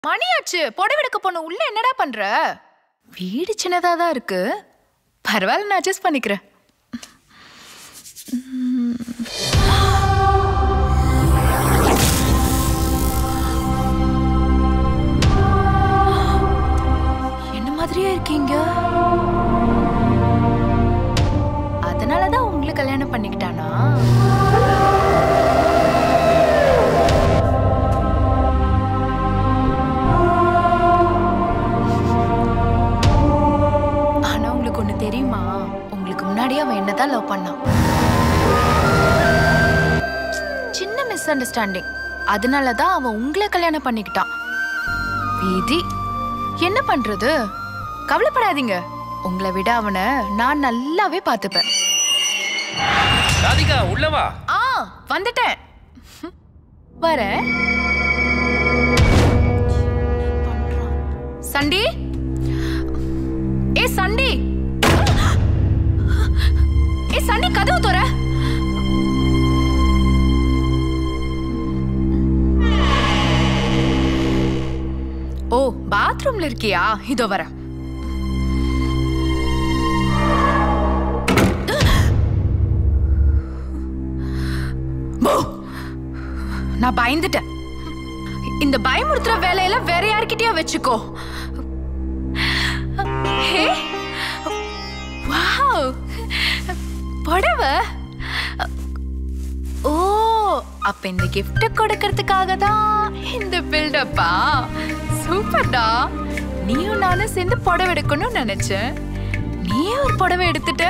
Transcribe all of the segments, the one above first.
மணியாச்சு புடவை எடுக்க போன உள்ள என்னடா பண்ற வீடு சின்னதா தான் இருக்கு பரவாயில்ல நான் அட்ஜஸ்ட் பண்ணிக்கிறேன் என்ன மாதிரியே இருக்கீங்க அதனாலதான் உங்களை கல்யாணம் பண்ணிக்கிட்டானா ஆனா உங்களுக்கு ஒண்ணு தெரியுமா உங்களுக்கு முன்னாடியே அவன் என்னதான் லவ் பண்ணான் சின்ன மிஸ் அண்டர்ஸ்டாண்டிங் அதனாலதான் அவன் உங்களை கல்யாணம் பண்ணிக்கிட்டான் விதி என்ன பண்றது கவலைப்படாதீங்க உங்களை விட அவனை நான் நல்லாவே பார்த்துப்பேன் ராதிகா உள்ளவா ஆ வந்துட்டேன் வரேன் சண்டி ஏ சண்டி ஏ சண்டி கதவு தோற ஓ பாத்ரூம்ல இருக்கியா இதோ வரேன் போ. நான் பயந்துட்டேன் இந்த பயமுறுத்துற வேலையெல்லாம் வேற யார்கிட்டயா வச்சுக்கோ ஹே வாவ் புடவை ஓ அப்ப இந்த gift கொடுக்கறதுக்காக தான் இந்த பில்டப்பா சூப்பர்டா நீயும் நானும் சேர்ந்து புடவை எடுக்கணும்னு நினைச்சேன் நீயே ஒரு புடவை எடுத்துட்ட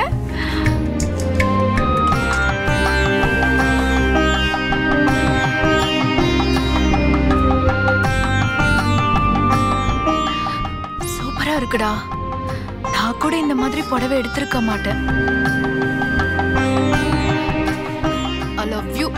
சூப்பரா இருக்குடா நான் கூட இந்த மாதிரி புடவை எடுத்திருக்க மாட்டேன் ஐ லவ் யூ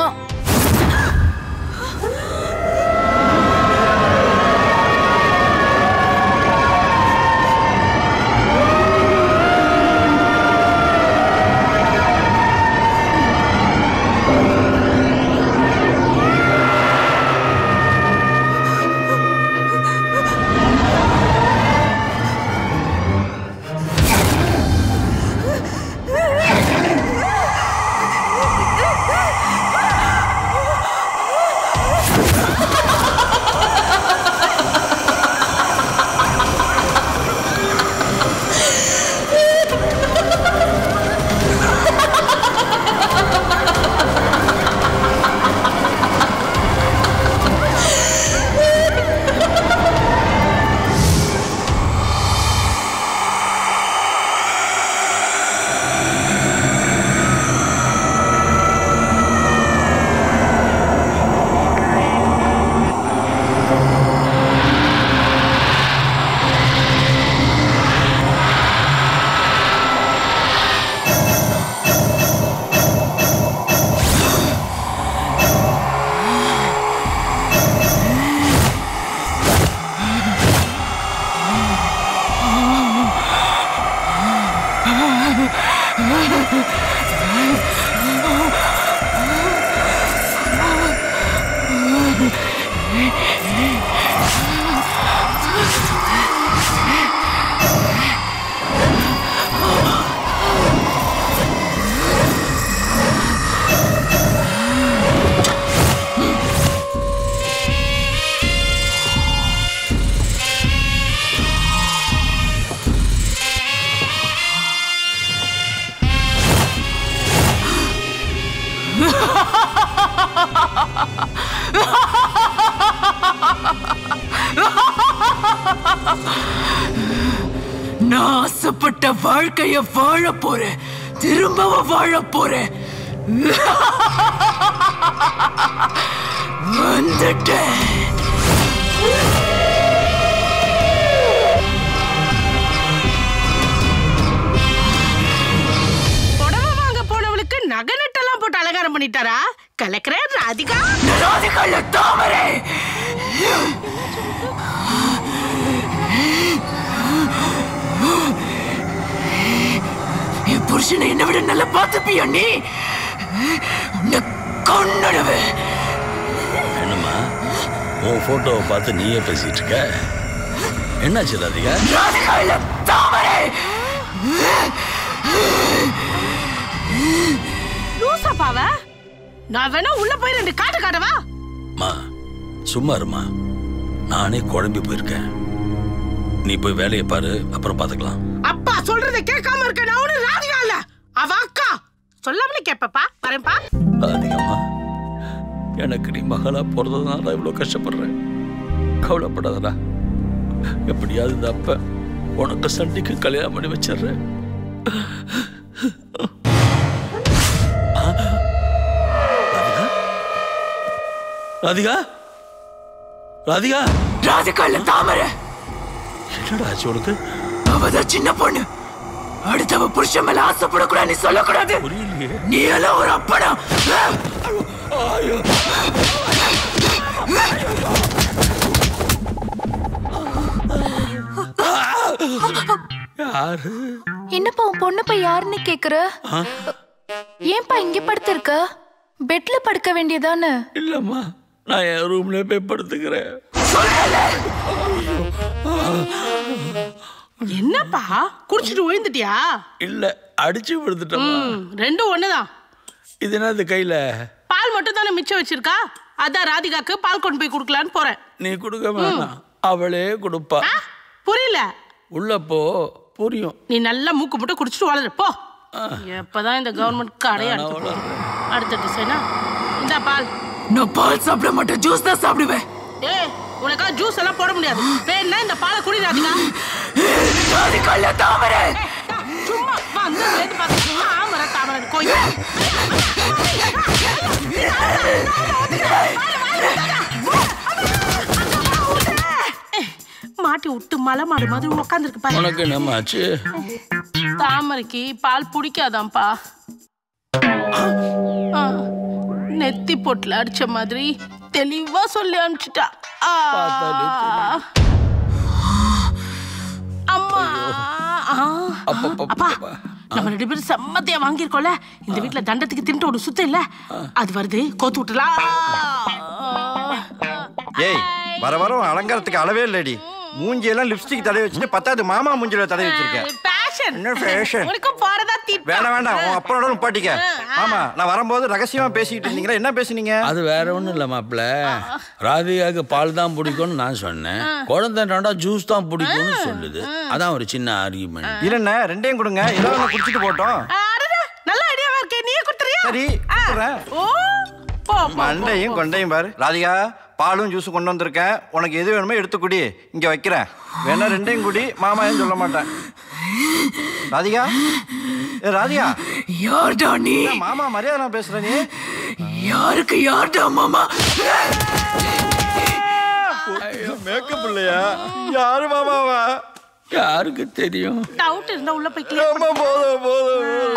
நான் ஆசைப்பட்ட வாழ்க்கைய வாழ போறேன் திரும்பவும் வாழ போறேன் வந்துட்டேன் புடவை வாங்க போனவளுக்கு நகை நட்டெல்லாம் போட்டு அலங்காரம் பண்ணிட்டாரா கலக்கிறேன் ராதிகா ராதிகால தாமரை என் புருஷனை என்னை விட நல்லா பார்த்துப்பியா நீ உன்னை கொன்னுடுவேன் என்னம்மா உன் போட்டோவை பார்த்து நீயே பேசிட்டு இருக்க என்னாச்சு ராதிகா ராதிகா இல்ல தாமரை லூசா பாவ நான் வேணா உள்ள போய் ரெண்டு காட்டு காட்டவா அம்மா சும்மா இருமா நானே குழம்பி போயிருக்கேன் நீ போய் வேலையை பாரு அப்புறம் பார்த்துக்கலாம் அப்பா சொல்றதை கேட்காம இருக்க நான் ஒண்ணு ராதிகா இல்ல அவ அக்கா சொல்லாமலே கேப்பப்பா வரேன்ப்பா ராதிகம்மா எனக்கு நீ மகளா பிறந்ததுனால தான் இவ்வளோ கஷ்டப்படுறேன் கவலைப்படாதடா எப்படியாவது இந்த அப்ப உனக்கு சண்டிக்கு கல்யாணம் பண்ணி வச்சிடுறேன் ஆ? ராதிகா ராதிகா ராதிகா ராதிகா இல்ல தாமரை என்னடா ஆச்சு உனக்கு அவதான் சின்ன பொண்ணு அடுத்தவ புருஷன் மேல ஆசைப்படக்கூடாது நீ சொல்லக்கூடாது புரியலையே நீ எல்லாம் ஒரு அப்பனா யாரு என்னப்பா உன் பொண்ணு போய் யாருன்னு கேக்குற ஏன்பா இங்க படுத்திருக்க பெட்ல படுக்க வேண்டியதானே இல்லம்மா நான் என் ரூம்ல போய் படுத்துக்கிறேன் என்னப்பா குடிச்சிட்டு விழுந்துட்டியா இல்ல அடிச்சு விழுந்துட்டம்மா ம், ரெண்டும் ஒண்ணுதான் இது என்னது கையில பால் மட்டும் தானே மிச்சம் வச்சிருக்கா அதான் ராதிகாக்கு பால் கொண்டு போய் கொடுக்கலான்னு போறேன் நீ கொடுக்க வேணாம் அவளே கொடுப்பா ஆ? புரியல உள்ள போ புரியும் நீ நல்லா மூக்கு மட்டும் குடிச்சிட்டு வளரு போ எப்பதான் இந்த கவர்மெண்ட் கடையை அடுத்து போகுது. அடுத்த டிசைனா இந்த பால் நான் பால் சாப்பிட மாட்டேன் ஜூஸ் தான் சாப்பிடுவேன் ஏய் உனக்கா ஜூஸ் எல்லாம் போட முடியாது வேணா இந்த பாலை குடி ராதிகா ராதிகா இல்ல தாமரை சும்மா வந்து வேந்து பார்த்து தாமரை தாமரை கோயில் மாட்டி விட்டு மலை மாடு மாதிரி உட்காந்துருக்கு பாரு உனக்கு என்னம்மா ஆச்சு தாமரைக்கு பால் பிடிக்காதாம்ப்பா ஆ, நெத்தி பொட்டுல அடிச்ச மாதிரி தெளிவா சொல்லி அனுப்பிச்சிட்டா ஆ. அம்மா ஆ. அப்பா நம்ம ரெண்டு பேரும் செம்மத்தியா வாங்கியிருக்கோம்ல இந்த வீட்ல தண்டத்துக்கு தின்ட்டு ஒரு சுத்தம் இல்ல அது வருது கோத்து விட்டுலாம் ஏய் வர வர உன் அலங்காரத்துக்கு அளவே இல்லடி மூஞ்சியெல்லாம் லிப்ஸ்டிக் தடவி வச்சுட்டு பத்தாவது மாமா மூஞ்சில தடவி வச்சிருக்கேன் பேஷன் என்ன fashion? உனக்கும் போறதா திட்டம் வேண்டாம் வேண்டாம் உன் அப்பனோட நிப்பாட்டிக்க ஆமா நான் வரும்போது ரகசியமா பேசிக்கிட்டு இருந்தீங்களா என்ன பேசுனீங்க அது வேற ஒண்ணும் இல்ல மாப்பிள்ள ராதிகாவுக்கு பால் தான் பிடிக்கும்னு நான் சொன்னேன் குழந்தைண்டா ஜூஸ் தான் பிடிக்கும்னு சொல்லுது அதான் ஒரு சின்ன ஆர்கியூமெண்ட் இல்லைண்ணே ரெண்டையும் கொடுங்க ஏதோ ஒன்று குடிச்சிட்டு போட்டோம் அடடா, நல்ல ஐடியாவா இருக்கே நீயே குடுத்துறியா சரி ஆ. கொடுக்குறேன். ஓ போ போ. மண்டையும் கொண்டையும் பாரு ராதிகா பாலும் ஜூஸும் கொண்டு வந்திருக்கேன் உனக்கு எது வேணுமோ எடுத்து குடி இங்க வைக்கிறேன் வேணா ரெண்டையும் குடி மாமா ஏன் சொல்ல மாட்டேன் ராதிகா ஏ ராதிகா யார்டா நீ என்ன மாமா மரியாதை பேசுற நீ யாருக்கு யார்டா மாமா மேக்கப் இல்லையா யாரு மாமாவா யாருக்கு தெரியும் டவுட் இருந்தா உள்ள போய் clear ஆமா போதும் போதும்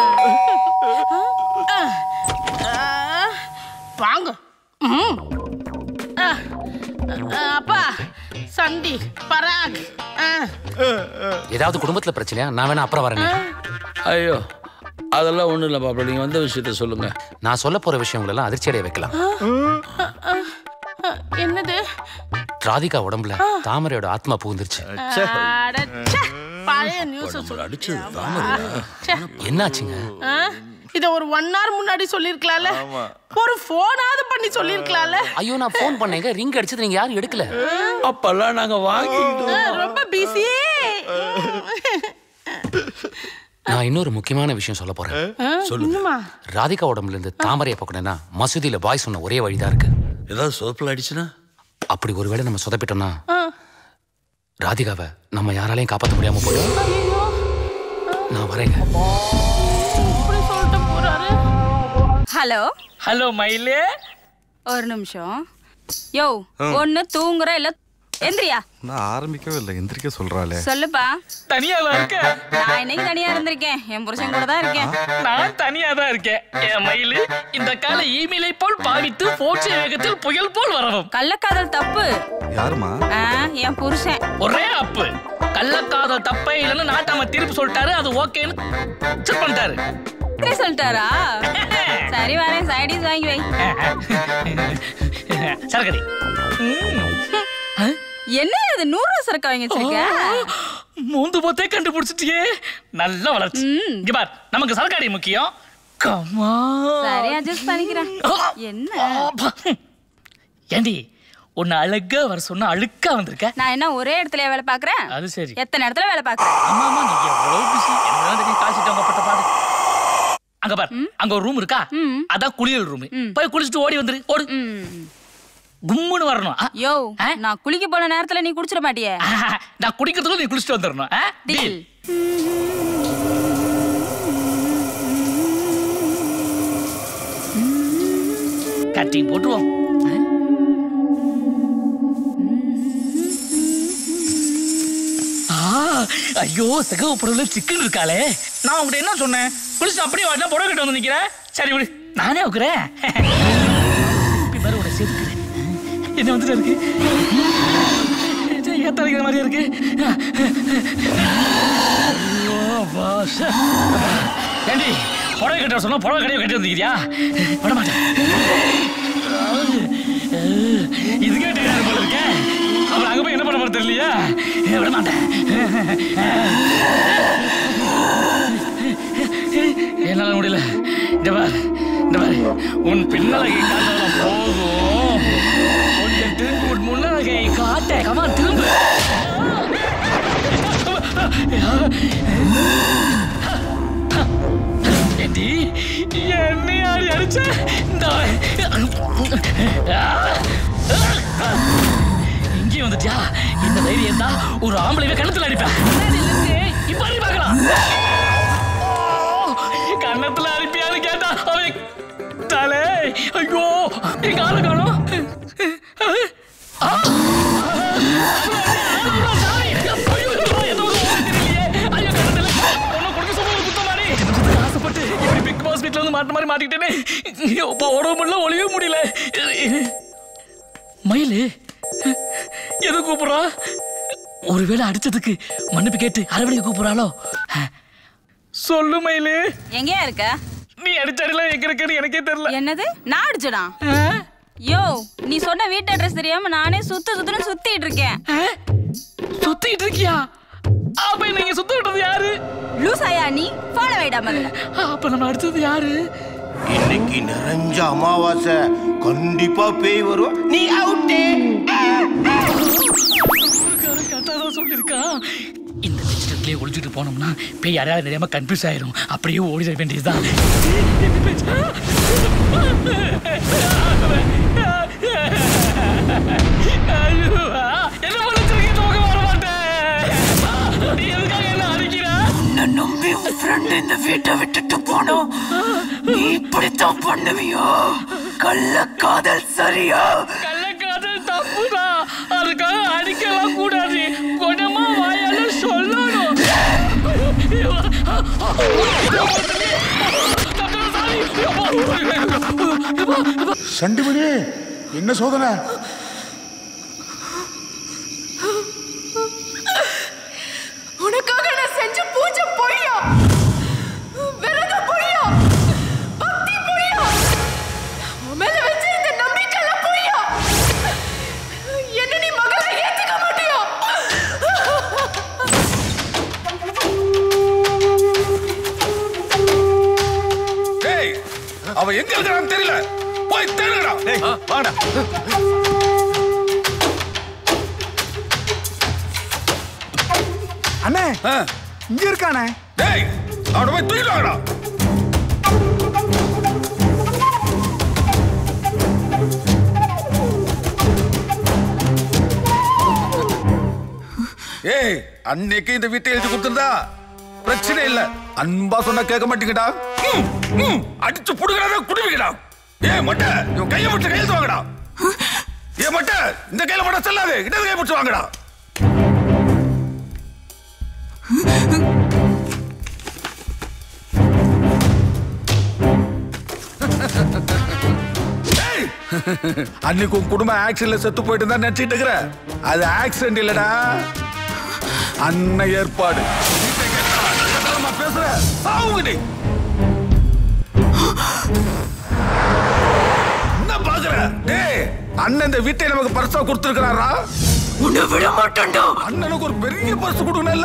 ஆ, வாங்க ம். ஆ, ஆ, அப்பா சண்டி பராக் ஆ, ஏதாவது குடும்பத்துல பிரச்சனையா நான் வேணா அப்புறம் வரேன் ஐயோ அதெல்லாம் ஒண்ணும் இல்ல மாப்பிள்ள நீங்க வந்த விஷயத்த சொல்லுங்க நான் சொல்ல போற விஷயங்கள் எல்லாம் அதிர்ச்சி அடைய வைக்கலாம் ஆ, என்னது ராதிகா உடம்புல தாமரையோட ஆத்மா புகுந்துருச்சு அடச்சே, பழைய நியூஸ் நம்மள அடிச்சது தாமரையா என்னாச்சுங்க இத ஒரு ஒன் ஹவர் முன்னாடி சொல்லிருக்கலாம்ல ஒரு போனாவது பண்ணி சொல்லிருக்கலாம்ல ஐயோ நான் ஃபோன் பண்ணேங்க ரிங் அடிச்சது நீங்க யாரும் எடுக்கல அப்பெல்லாம் நாங்க வாங்கிக்கிட்டோம் ரொம்ப பிஸி நான் இன்னொரு முக்கியமான விஷயம் சொல்ல போறேன் சொல்லுமா ராதிகா உடம்புல இருந்து தாமரையை போக்கணும்னா மசூதியில பாய் சொன்ன ஒரே வழிதான் இருக்கு ஏதாவது சொதப்பல் அடிச்சுனா அப்படி ஒருவேளை நம்ம சொதப்பிட்டோம்னா ராதிகாவை நம்ம யாராலையும் காப்பாற்ற முடியாம போயிடும் நான் வரேங்க இப்படி சொல்லிட்டு போறாரு ஹலோ ஹலோ மயிலே ஒரு நிமிஷம் யோ ஒண்ணு தூங்குற இல்ல எந்திரியா நான் ஆரம்பிக்கவே இல்லை எந்திரிக்க சொல்றாளே சொல்லுப்பா தனியால இருக்க நான் இன்னைக்கு தனியா இருந்திருக்கேன் என் புருஷன் கூட தான் இருக்கேன் நான் தனியா தான் இருக்கேன் என் மயிலு இந்த கால இமெயிலை போல் பாவித்து போட்சி வேகத்தில் புயல் போல் வரவும் கள்ளக்காதல் தப்பு யாருமா ஆ, என் புருஷன் ஒரே அப்பு கள்ளக்காதல் தப்பே இல்லைன்னு நாட்டாம தீர்ப்பு சொல்லிட்டாரு அது ஓகேன்னு செக் பண்ணிட்டாரு இப்படி சொல்லிட்டாரா சரி வரேன் சைடிஸ் வாங்கி வை சரக்கடி என்ன இது நூறு ரூபா சரக்கு வாங்கி வச்சிருக்க மூந்து போத்தே கண்டுபிடிச்சிட்டியே நல்ல வளர்ச்சி இங்க பார் நமக்கு சரக்காடி முக்கியம் கம்மா சரி அட்ஜஸ்ட் பண்ணிக்கிறேன் என்ன ஏண்டி உன்னை அழகா வர சொன்னா அழுக்கா வந்திருக்க நான் என்ன ஒரே இடத்துல வேலை பாக்குறேன் அது சரி எத்தனை இடத்துல வேலை பாக்குறேன் ஆமா ஆமா நீ எவ்வளவு பிஸி எனக்கு தான் தெரியும் காய்ச்சிட்டு அவங்க பட்ட பாடு அங்க பார் அங்க ஒரு ரூம் இருக்கா அதான் குளியல் ரூம் போய் குளிச்சுட்டு ஓடி வந்துரு ஓடு கும்முன்னு வரணும் ஆ, யோ நான் குளிக்க போன நேரத்துல நீ குடிச்சிட மாட்டியே நான் குடிக்கிறதுக்குள்ள நீ குளிச்சுட்டு வந்துடணும் ஆ? டீல் கட்டிங் போட்டுருவோம் ஆ? ஆ, ஐயோ சிகப்பு பொருள் சிக்கன் இருக்காளே நான் உங்ககிட்ட என்ன சொன்னேன் குளிச்சு அப்படியே வாட்டினா புடவை கிட்ட வந்து நிக்கிறேன் சரி விடு நானே வைக்கிறேன் இப்படி மாதிரி உன செதுக்குறேன் என்ன வந்துட்டு இருக்கு ஏத்தடிக்கிற மாதிரியா இருக்கு ஐயோ, அப்பா, ச்சே. ஏண்டி புடவை கட்ட சொன்னா புடவை கடையை கட்டி வந்துக்கிறியா விட மாட்டேன் இதுக்கே டெய்லர் போல இருக்கேன் அப்புறம் அங்க போய் என்ன பண்ண போறது தெரியலையா விட மாட்டேன் என்னால முடியல இந்த பார் இந்த பார் உன் பின்னலகை காட்டலாம் போதும் கொஞ்சம் திரும்பி உன் முன்னலகை காட்ட கமா திரும்ப ஏண்டி என்னை யாரு அடிச்ச இந்த இங்கே வந்துட்டியா இந்த தைரியம் தான் ஒரு ஆம்பளை கணத்துல அடிப்பேன் இப்ப அடி பார்க்கலாம் கண்ணத்துல அனுப்பியான்னு கேட்டா அவன் தலை ஐயோ எங்க ஆளு காணும் ஆசைப்பட்டு இப்படி பிக் பாஸ் வீட்ல வந்து மாட்ட மாதிரி மாட்டிக்கிட்டேனே இப்போ உடம்பு முடியல ஒளியவே முடியல மயிலு எது கூப்பிடுறா ஒருவேளை அடிச்சதுக்கு மன்னிப்பு கேட்டு அரவணைக்கு கூப்பிடுறாளோ சொல்லு மயிலு எங்கேயா இருக்க நீ அடிச்சடில எங்க இருக்குன்னு எனக்கே தெரியல என்னது நான் அடிச்சடா யோ நீ சொன்ன வீட்டு அட்ரஸ் தெரியாம நானே சுத்து சுத்துன்னு சுத்திட்டு இருக்கேன் சுத்திட்டு இருக்கியா அப்ப நீங்க சுத்த விட்டது யாரு லூசாயா நீ போன வைடா முதல்ல அப்ப நம்ம அடுத்தது யாரு இன்னைக்கு நிறைஞ்ச அமாவாசை கண்டிப்பா பேய் வரும் நீ அவுட்டே ஊருக்காரன் கரெக்டா தான் சொல்லியிருக்கான் இந்த வெஜிடபிளே ஒளிச்சுட்டு போனோம்னா பேய் யாரையாவது தெரியாம கன்ஃபியூஸ் ஆயிரும் அப்படியே ஓடிட வேண்டியதுதான் ஐயோ, என்ன பண்ணிச்சிருக்கீங்க தூக்கம் வர மாட்டேன் நீ எதுக்காக என்ன அடிக்கிற உன்னை நம்பி உன் ஃப்ரெண்ட் இந்த வீட்டை விட்டுட்டு போனோம் நீ இப்படித்தான் பண்ணுவியோ கள்ள காதல் சரியா கள்ளக்காதல் தப்புதான் அதுக்காக அடிக்கலாம் கூடாது குணமா வாயால சொல்லணும் சண்டிமணி என்ன சோதனை உனக்காக நான் செஞ்ச பூஜை பொய்யா விரத பொய்யா பக்தி பொய்யா உன் மேல வச்சிருந்த நம்பிக்கை பொய்யா என்ன நீ மகளா ஏத்துக்க மாட்டியா டேய் அவன் எங்க இருக்கிறான்னு தெரியல போய் தேடுடா டேய் வாடா அண்ணே இங்க இருக்கானே டேய் அவனை போய் தூக்கிட்டு வாங்கடா ஏய் அன்னைக்கு இந்த வீட்டை எழுதி கொடுத்திருந்தா பிரச்சனை இல்ல அன்பா சொன்னா கேட்க மாட்டீங்கடா ம், ம், அடிச்சு புடுங்கடா குடுவீங்கடா ஏ மட்ட இவன் கையை மட்டும் கையெழுத்து வாங்கடா ஏ மட்ட இந்த கையில மட்டும் செல்லாது இடது கை மட்டும் வாங்கடா ஏய், அன்னைக்கு உன் குடும்பம் ஆக்சிடென்ட்ல செத்து போயிட்டு தான் நினைச்சிட்டு இருக்கிற அது ஆக்சிடென்ட் இல்லடா அன்ன ஏற்பாடு பேசுற சாவுங்க நீ என்ன பாக்குற டேய் அண்ணன் இந்த வீட்டை நமக்கு பரிசா கொடுத்திருக்கிறாரா உன்னை விட மாட்டேன்டா அண்ணனுக்கு ஒரு பெரிய பரிசு கொடுக்கணும்ல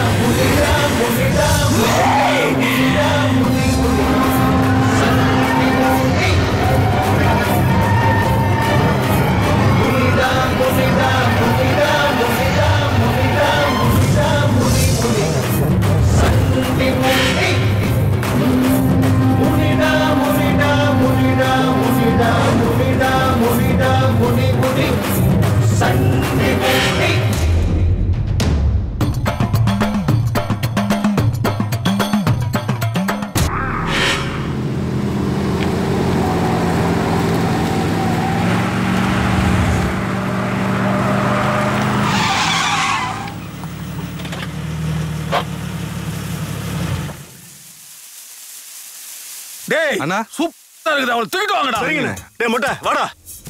டேய் அண்ணா. சூப்பரா இருக்குது அவளை தூக்கிட்டு வாங்கடா சரிங்கண்ணே டேய் மொட்டை வாடா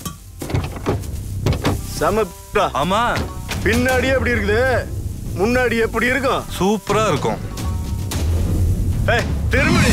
செம ஆமா பின்னாடியே எப்படி இருக்குது முன்னாடி எப்படி இருக்கும் சூப்பரா இருக்கும் ஏய் திரும்பி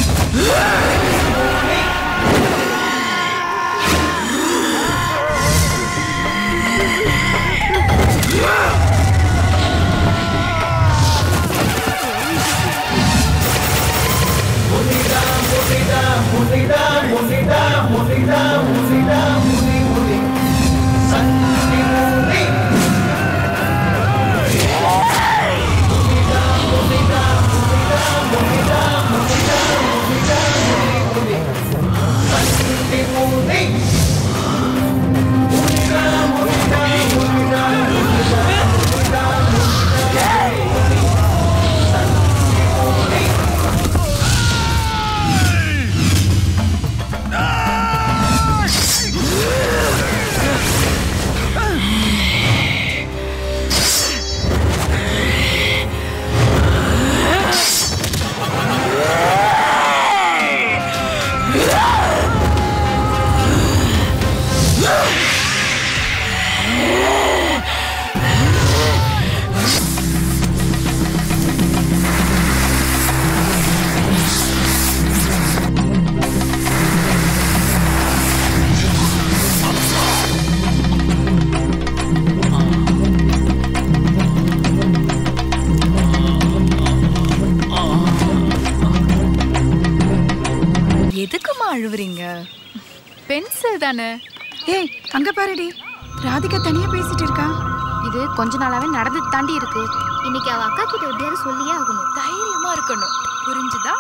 எதுக்குமா அழுவுறீங்க பென்சில் தானே ஏய் அங்க பாருடி ராதிகா தனியா பேசிட்டு இருக்கா இது கொஞ்ச நாளாவே நடந்து தாண்டி இருக்கு இன்னைக்கு அவ அக்கா கிட்ட எப்படியாவது சொல்லியே ஆகணும் தைரியமா இருக்கணும் புரிஞ்சுதா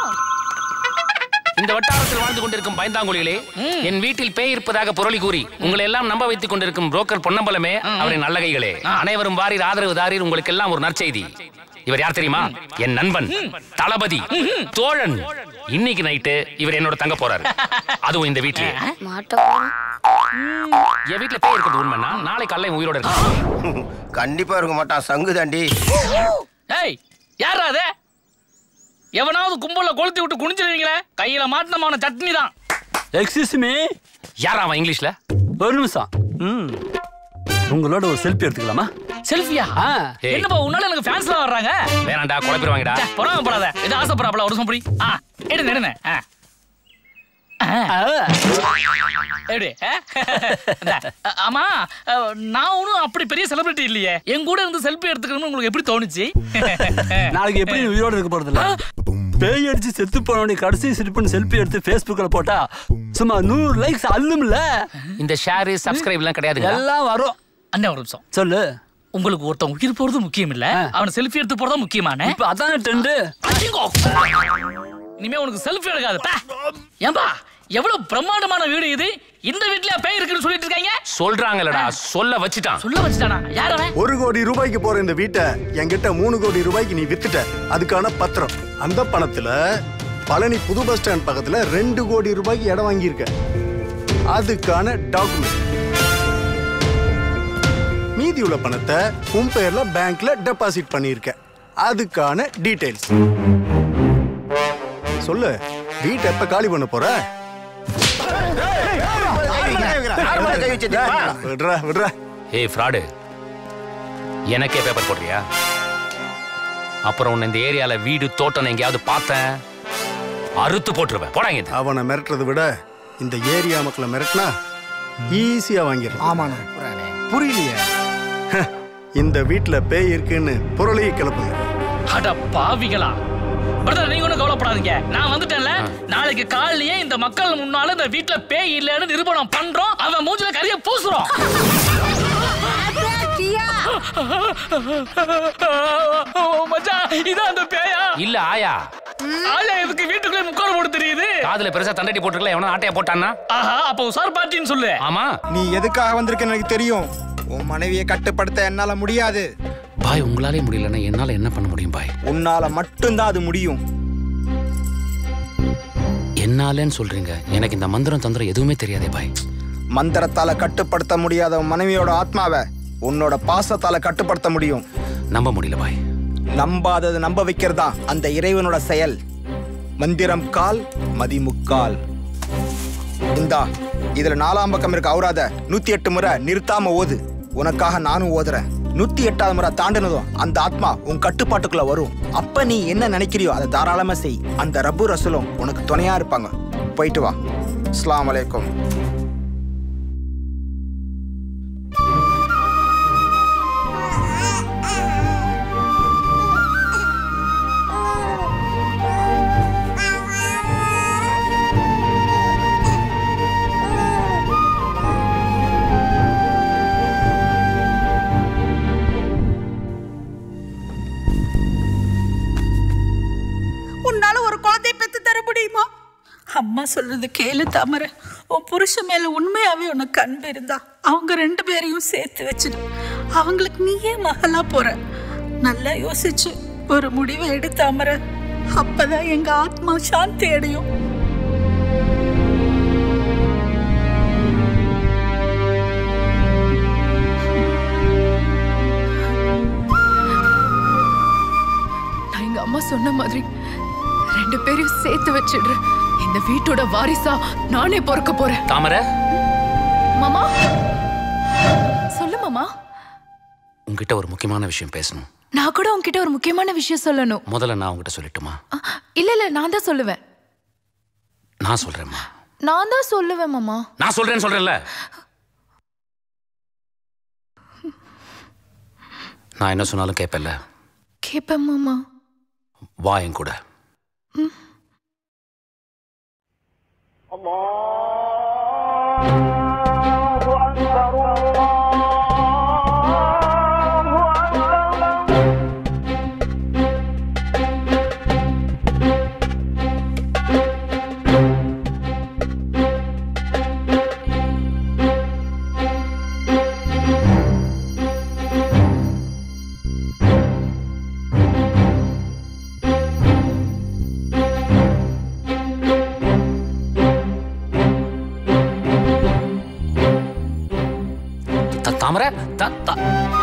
இந்த வட்டாரத்தில் வாழ்ந்து கொண்டிருக்கும் பயந்தாங்குழிகளே என் வீட்டில் பேய் இருப்பதாக புரளி கூறி உங்களை எல்லாம் நம்ப வைத்துக் கொண்டிருக்கும் புரோக்கர் பொன்னம்பலமே அவரின் நல்ல கைகளே அனைவரும் வாரீர் ஆதரவு தாரீர் உங்களுக்கு எல்லாம் ஒரு நற்செய்தி இவர் யார் தெரியுமா என் நண்பன் தளபதி தோழன் இன்னைக்கு நைட்டு இவர் என்னோட தங்க போறாரு அதுவும் இந்த வீட்லயே என் வீட்டுல பேய் இருக்கிறது உண்மைன்னா நாளை காலைல இவன் உயிரோட இருக்கு கண்டிப்பா இருக்க மாட்டான் சங்கு தாண்டி ஏய் யாரா அது எவனாவது கும்பல்ல கொளுத்தி விட்டு குனிஞ்சிருவீங்களே கையில மாட்டினமான சட்னி தான் எக்ஸ்கியூஸ் மீ யாரா அவன் இங்கிலீஷ்ல ஒரு நிமிஷம் ம் உங்களோட ஒரு செல்ஃபி எடுத்துக்கலாமா செல்ஃபியா ஏய். என்னப்பா உன்னால எனக்கு ஃபேன்ஸ்லாம் வர்றாங்க வேணாண்டா குழப்பிடுவாங்கடா ச்சே, பொறாமப்படாத இது ஆசைப்படாப்ல ஒரு நிமிஷம் புடி ஆ எடுங்க எடுங்க ஆ ஆ. எப்படி ஆ? இந்தா. அ, ஆமா அ, நான் ஒன்றும் அப்படி பெரிய செலிபிரிட்டி இல்லையே என் கூட இருந்து செல்ஃபி எடுத்துக்கணும்னு உங்களுக்கு எப்படி தோணுச்சு நாளைக்கு எப்படி நீ உயிரோட இருக்க போறது இல்ல பேய் அடிச்சு செத்து போனவனே கடைசி சிரிப்புன்னு செல்ஃபி எடுத்து Facebookல போட்டா சும்மா நூறு லைக்ஸ் அள்ளும்ல இந்த ஷேர் சப்ஸ்கிரைப் எல்லாம் கிடையாதுங்க எல்லாம் வரும் அண்ணே ஒரு நிமிஷம் சொல்லு உங்களுக்கு ஒருத்தன் உயிர் போறது முக்கியம் இல்ல அவன் செல்ஃபி எடுத்து போறதா முக்கியமான இப்ப அதானே ட்ரெண்ட் இனிமே உனக்கு செல்ஃபி எடுக்காது பா. ஏம்பா எவ்வளவு பிரம்மாண்டமான வீடு இது இந்த வீட்ல பேய் இருக்குன்னு சொல்லிட்டு இருக்காங்க சொல்றாங்கல்லடா சொல்ல வச்சுட்டான் சொல்ல வச்சுட்டானா யார் அவன் ஒரு கோடி ரூபாய்க்கு போற இந்த வீட்டை என்கிட்ட மூணு கோடி ரூபாய்க்கு நீ வித்துட்ட அதுக்கான பத்திரம் அந்த பணத்துல பழனி புது பஸ் ஸ்டாண்ட் பக்கத்துல ரெண்டு கோடி ரூபாய்க்கு இடம் வாங்கியிருக்க அதுக்கான டாக்குமெண்ட் மீதி உள்ள பணத்தை உன் பேர்ல பேங்க்ல டெபாசிட் பண்ணியிருக்க அதுக்கான டீடைல்ஸ் சொல்லு வீட்டை எப்ப காலி பண்ண போற விடுறா விடுறா ஏய் ஃப்ராடு எனக்கே பேப்பர் போடுறியா அப்புறம் உன்னை இந்த ஏரியால வீடு தோட்டம் எங்கேயாவது பார்த்தேன் அறுத்து போட்டுருவேன் போடாங்க இது அவனை மிரட்டுறதை விட இந்த ஏரியா மக்களை மிரட்டினா ஈஸியா வாங்கிடலாம் ஆமாண்ணா புரியலையே இந்த வீட்ல பேய் இருக்குன்னு பொருளையே கிளப்புங்க அட பாவிகளா பிரதர் நீங்க ஒன்றும் கவலைப்படாதீங்க நான் வந்துட்டேன்ல நாளைக்கு காலையிலேயே இந்த மக்கள் முன்னால இந்த வீட்ல பேய் இல்லைன்னு நிரூபணம் பண்றோம் அவன் மூஞ்சில கரிய பூசுறோம் மச்சான் இதான் அந்த பேயா இல்ல ஆயா ஆயா எதுக்கு வீட்டுக்குள்ளே முக்கால் போட்டு தெரியுது காதுல பெருசா தண்டட்டி போட்டுருக்கல எவனா ஆட்டைய போட்டான்னா ஆஹா அப்போ உசார் பார்ட்டின்னு சொல்லு ஆமா நீ எதுக்காக வந்திருக்கன்னு எனக்கு தெரியும் உன் மனைவியை கட்டுப்படுத்த என்னால முடியாது பாய் உங்களாலே முடியலன்னா என்னால என்ன பண்ண முடியும் பாய் உன்னால மட்டும்தான் அது முடியும் என்னாலன்னு சொல்றீங்க எனக்கு இந்த மந்திரம் தந்திரம் எதுவுமே தெரியாதே பாய் மந்திரத்தால கட்டுப்படுத்த முடியாத உன் மனைவியோட ஆத்மாவை உன்னோட பாசத்தால கட்டுப்படுத்த முடியும் நம்ப முடியல பாய் நம்பாதது நம்ப வைக்கிறதா அந்த இறைவனோட செயல் மந்திரம் கால் மதிமுக்கால் இந்தா இதுல நாலாம் பக்கம் இருக்க அவுராத நூத்தி எட்டு முறை நிறுத்தாம ஓது உனக்காக நானும் ஓதுறேன் நூத்தி எட்டாவது முறை தாண்டினதும் அந்த ஆத்மா உன் கட்டுப்பாட்டுக்குள்ள வரும் அப்ப நீ என்ன நினைக்கிறியோ அதை தாராளமா செய் அந்த ரப்பு ரசூலும் உனக்கு துணையா இருப்பாங்க போயிட்டு வா அஸ்ஸலாமு அலைக்கும் உன்னால ஒரு குழந்தைய பெத்து தர முடியுமா அம்மா சொல்றது கேளு தாமரை உன் புருஷன் மேல உண்மையாவே உனக்கு அன்பு இருந்தா அவங்க ரெண்டு பேரையும் சேர்த்து வச்சுடு அவங்களுக்கு நீயே மகளா போற நல்லா யோசிச்சு ஒரு முடிவை எடு தாமரை அப்பதான் எங்க ஆத்மா சாந்தி அடையும் நான் எங்க அம்மா சொன்ன மாதிரி ரெண்டு பேரையும் சேர்த்து வச்சிடுறேன் இந்த வீட்டோட வாரிசா நானே பிறக்க போறேன் தாமரை மாமா சொல்லு மாமா உங்ககிட்ட ஒரு முக்கியமான விஷயம் பேசணும் நான் கூட உன்கிட்ட ஒரு முக்கியமான விஷயம் சொல்லணும் முதல்ல நான் உங்ககிட்ட சொல்லட்டுமா இல்ல இல்ல நான் தான் சொல்லுவேன் நான் சொல்றேம்மா நான் தான் சொல்லுவேன் மாமா நான் சொல்றேன்னு சொல்றேன்ல நான் என்ன சொன்னாலும் கேட்பேன்ல கேப்பேன் மாமா வா என் கூட த- தாமரை த- த-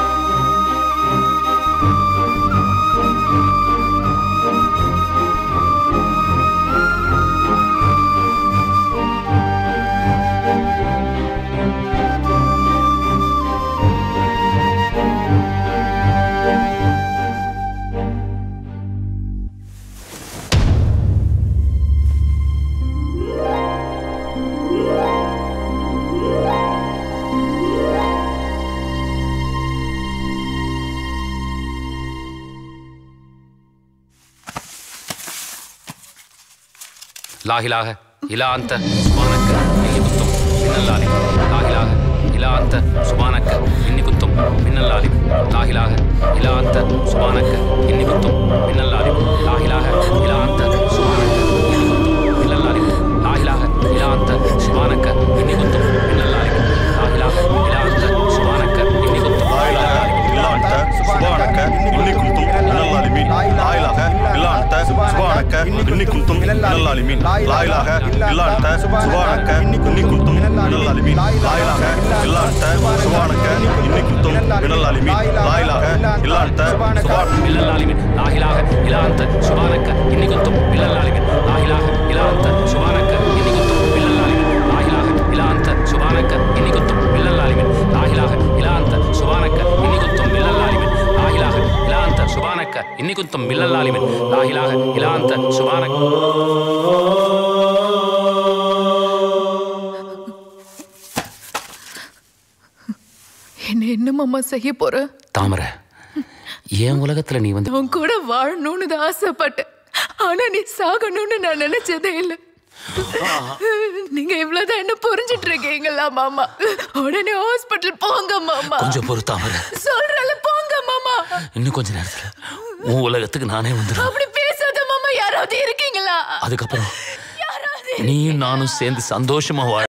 லாஹிலாக இலாந்த சுபானக்க இன்னி குத்தும் மின்னல்லாலி லாஹிலாக இலாந்த சுபானக்க இன்னி குத்தும் மின்னல்லாலி லாஹிலாக இலாந்த சுபானக்க இன்னி குத்தும் மின்னல்லாலி லாஹிலாக இலாந்த சுபானக்க இன்னி குத்தும் மின்னல்லாலி லாஹிலாக இலாந்த சுபானக்க இன்னி குத்தும் மின்னல்லாலி லாஹிலாக இலாந்த சுபானக்க இன்னி குத்தும் இல்லாண்ட சுபானக்க இன்னி குந்தும் மினல்லாலிமீன் லாயிலாக இல்லாண்ட சுபானக்க இன்னி குந்தும் மினல்லாலிமீன் லாயிலாக இல்லாண்ட சுபானக்க இன்னி குந்தும் மினல்லாலிமீன் லாயிலாக இல்லாண்ட சுபானக்க இன்னி குந்தும் மினல்லாலிமீன் லாயிலாக இல்லாண்ட சுபான் மில்லல்லாலிமின் லாஹிலாக இலாந்த சுபானக்க இன்னி குத்தும் மில்லல்லாலிமின் லாஹிலாக இலாந்த சுபானக்க இன்னி குத்தும் மில்லல்லாலிமின் லாஹிலாக இலாந்த சுபானக்க இன்னி குத்தும் மில்லல்லாலிமின் லாஹிலாக இலாந்த சுபானக்க இன்னி குத்தும் மில்லல்லாலிமின் லாஹிலாக இலாந்த சுபானக்க இன்னி குத்தும் மில்லல்லாலிமின் லாஹிலாக இலாந்த சுபானக்க என்ன மாமா செய்ய போற தாமரை என் உலகத்துல நீ வந்து உன் கூட வாழணும்னு தான் ஆசைப்பட்டேன் ஆனா நீ சாகணும்னு நான் நினைச்சதே இல்லை நீங்க இவ்வளவுதான் என்ன புரிஞ்சிட்டு இருக்கீங்களா மாமா உடனே ஹாஸ்பிட்டல் போங்க மாமா கொஞ்சம் பொறு தாமரை சொல்றல போங்க மாமா இன்னும் கொஞ்ச நேரத்துல உன் உலகத்துக்கு நானே வந்துடும் அப்படி பேசாத மாமா யாராவது இருக்கீங்களா அதுக்கப்புறம் நீயும் நானும் சேர்ந்து சந்தோஷமா வாழ